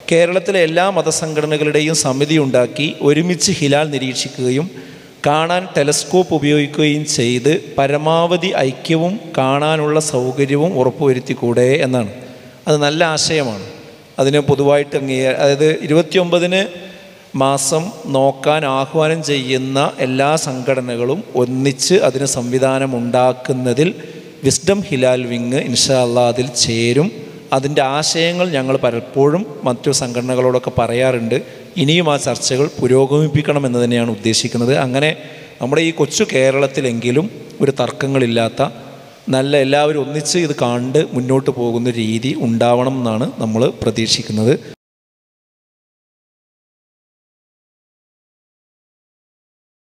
കേരളത്തിലെ എല്ലാ മതസംഘടനകളുടെയും സമിതി ഉണ്ടാക്കി ഒരുമിച്ച് ഹിലാൽ നിരീക്ഷിക്കുകയും കാണാൻ ടെലസ്കോപ്പ് ഉപയോഗിക്കുകയും ചെയ്ത് പരമാവധി ഐക്യവും കാണാനുള്ള സൗകര്യവും ഉറപ്പുവരുത്തിക്കൂടെ എന്നാണ് അത് നല്ല ആശയമാണ് അതിന് പൊതുവായിട്ട് അംഗീകാര അതായത് ഇരുപത്തിയൊമ്പതിന് മാസം നോക്കാൻ ആഹ്വാനം ചെയ്യുന്ന എല്ലാ സംഘടനകളും ഒന്നിച്ച് അതിന് സംവിധാനം ഉണ്ടാക്കുന്നതിൽ വിസ്ഡം ഹിലാൽ വിങ് ഇൻഷാ അള്ളാ അതിൽ ചേരും അതിൻ്റെ ആശയങ്ങൾ ഞങ്ങൾ പലപ്പോഴും മറ്റു സംഘടനകളോടൊക്കെ പറയാറുണ്ട് ഇനിയും ആ ചർച്ചകൾ പുരോഗമിപ്പിക്കണം എന്ന് തന്നെയാണ് ഉദ്ദേശിക്കുന്നത് അങ്ങനെ നമ്മുടെ ഈ കൊച്ചു കേരളത്തിലെങ്കിലും ഒരു തർക്കങ്ങളില്ലാത്ത നല്ല എല്ലാവരും ഒന്നിച്ച് ഇത് കണ്ട് മുന്നോട്ട് പോകുന്ന രീതി ഉണ്ടാവണം എന്നാണ് നമ്മൾ പ്രതീക്ഷിക്കുന്നത്